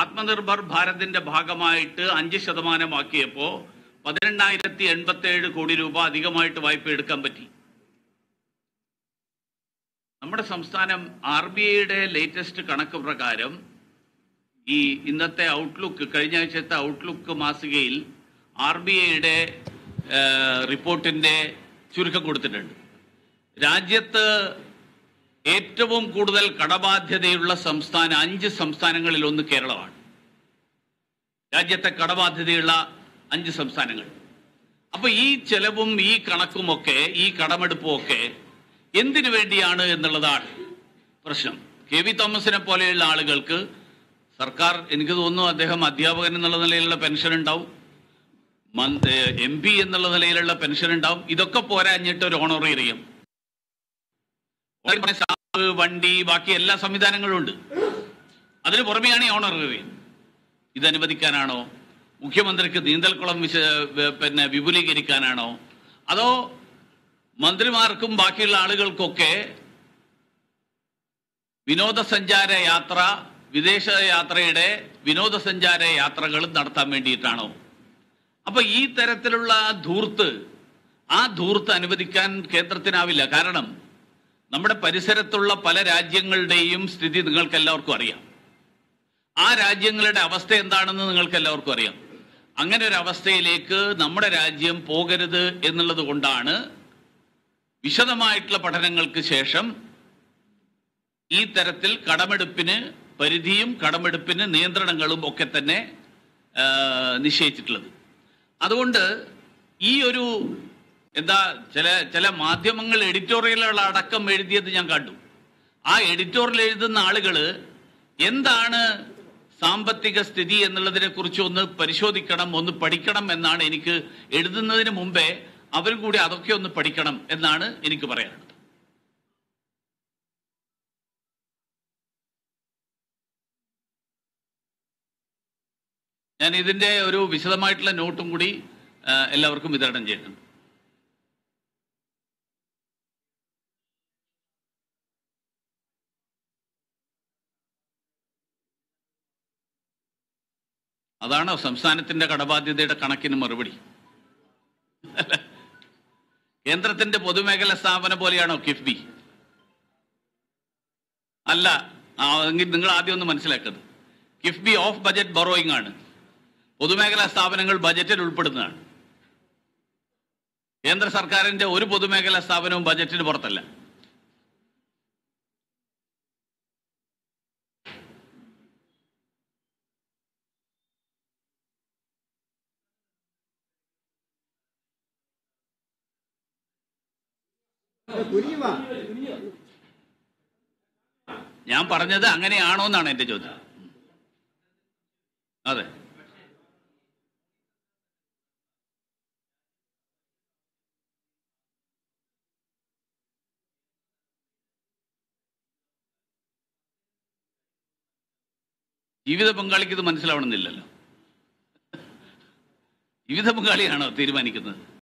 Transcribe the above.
ആത്മനിർഭർ ഭാരതിന്റെ ഭാഗമായിട്ട് അഞ്ച് ശതമാനമാക്കിയപ്പോൾ പതിനെണ്ണായിരത്തി എൺപത്തി ഏഴ് കോടി രൂപ അധികമായിട്ട് വായ്പ എടുക്കാൻ പറ്റി നമ്മുടെ സംസ്ഥാനം ആർ ബി ഐയുടെ ലേറ്റസ്റ്റ് കണക്ക് പ്രകാരം ഈ ഇന്നത്തെ ഔട്ട്ലുക്ക് കഴിഞ്ഞ ആഴ്ചത്തെ ഔട്ട്ലുക്ക് മാസികയിൽ ആർ ബി ഐയുടെ റിപ്പോർട്ടിന്റെ ചുരുക്കം കൊടുത്തിട്ടുണ്ട് രാജ്യത്ത് ഏറ്റവും കൂടുതൽ കടബാധ്യതയുള്ള സംസ്ഥാനം അഞ്ച് സംസ്ഥാനങ്ങളിൽ ഒന്ന് കേരളമാണ് രാജ്യത്തെ കടബാധ്യതയുള്ള അഞ്ച് സംസ്ഥാനങ്ങൾ അപ്പൊ ഈ ചെലവും ഈ കണക്കുമൊക്കെ ഈ കടമെടുപ്പും ഒക്കെ എന്തിനു വേണ്ടിയാണ് എന്നുള്ളതാണ് പ്രശ്നം കെ വി തോമസിനെ പോലെയുള്ള ആളുകൾക്ക് സർക്കാർ എനിക്ക് തോന്നുന്നു അദ്ദേഹം അധ്യാപകൻ എന്നുള്ള നിലയിലുള്ള പെൻഷൻ ഉണ്ടാവും എം പി എന്നുള്ള നിലയിലുള്ള പെൻഷൻ ഉണ്ടാവും ഇതൊക്കെ പോരാഞ്ഞിട്ട് ഒരു ഓണറേറിയം സ്റ്റാഫ് വണ്ടി ബാക്കി എല്ലാ സംവിധാനങ്ങളും ഉണ്ട് അതിന് പുറമെയാണ് ഈ ഓണറേറിയം ഇത് അനുവദിക്കാനാണോ മുഖ്യമന്ത്രിക്ക് നീന്തൽക്കുളം വിശ പിന്നെ വിപുലീകരിക്കാനാണോ അതോ മന്ത്രിമാർക്കും ബാക്കിയുള്ള ആളുകൾക്കൊക്കെ വിനോദസഞ്ചാര യാത്ര വിദേശ യാത്രയുടെ വിനോദസഞ്ചാര യാത്രകൾ നടത്താൻ വേണ്ടിയിട്ടാണോ അപ്പൊ ഈ തരത്തിലുള്ള ധൂർത്ത് ആ ധൂർത്ത് അനുവദിക്കാൻ കേന്ദ്രത്തിനാവില്ല കാരണം നമ്മുടെ പരിസരത്തുള്ള പല രാജ്യങ്ങളുടെയും സ്ഥിതി നിങ്ങൾക്ക് എല്ലാവർക്കും അറിയാം ആ രാജ്യങ്ങളുടെ അവസ്ഥ എന്താണെന്ന് നിങ്ങൾക്ക് എല്ലാവർക്കും അറിയാം അങ്ങനെ ഒരു അവസ്ഥയിലേക്ക് നമ്മുടെ രാജ്യം പോകരുത് എന്നുള്ളത് കൊണ്ടാണ് വിശദമായിട്ടുള്ള പഠനങ്ങൾക്ക് ശേഷം ഈ തരത്തിൽ കടമെടുപ്പിന് പരിധിയും കടമെടുപ്പിന് നിയന്ത്രണങ്ങളും ഒക്കെ തന്നെ ആ, നിശ്ചയിച്ചിട്ടുള്ളത് അതുകൊണ്ട് ഈ ഒരു എന്താ ചില ചില മാധ്യമങ്ങൾ എഡിറ്റോറിയലുകൾ അടക്കം എഴുതിയത് ഞാൻ കണ്ടു ആ എഡിറ്റോറിയൽ എഴുതുന്ന ആളുകൾ എന്താണ് സാമ്പത്തിക സ്ഥിതി എന്നുള്ളതിനെ കുറിച്ച് ഒന്ന് പരിശോധിക്കണം ഒന്ന് പഠിക്കണം എന്നാണ് എനിക്ക് എഴുതുന്നതിന് മുമ്പേ അവരും കൂടി അതൊക്കെ ഒന്ന് പഠിക്കണം എന്നാണ് എനിക്ക് പറയാനുള്ളത് ഞാൻ ഇതിന്റെ ഒരു വിശദമായിട്ടുള്ള നോട്ടും കൂടി ആ, എല്ലാവർക്കും വിതരണം ചെയ്യുന്നുണ്ട് അതാണോ സംസ്ഥാനത്തിന്റെ കടബാധ്യതയുടെ കണക്കിന് മറുപടി കേന്ദ്രത്തിന്റെ പൊതുമേഖല സ്ഥാപനം പോലെയാണോ കിഫ്ബി അല്ല ആ, എങ്കിൽ നിങ്ങൾ ആദ്യം ഒന്ന് മനസ്സിലാക്കുന്നത് കിഫ്ബി ഓഫ് ബജറ്റ് ബറോയിങ് ആണ് പൊതുമേഖലാ സ്ഥാപനങ്ങൾ ബജറ്റിൽ ഉൾപ്പെടുന്നതാണ് കേന്ദ്ര സർക്കാരിന്റെ ഒരു പൊതുമേഖലാ സ്ഥാപനവും ബജറ്റിന് പുറത്തല്ല കുനിയുവാ ഞാൻ പറഞ്ഞത് അങ്ങനെയാണോ എന്നാണ് എന്റെ ചോദ്യം അതെ ജീവിത പങ്കാളിക്ക് ഇത് മനസ്സിലാവണമെന്നില്ലല്ലോ ജീവിത പങ്കാളിയാണോ തീരുമാനിക്കുന്നത്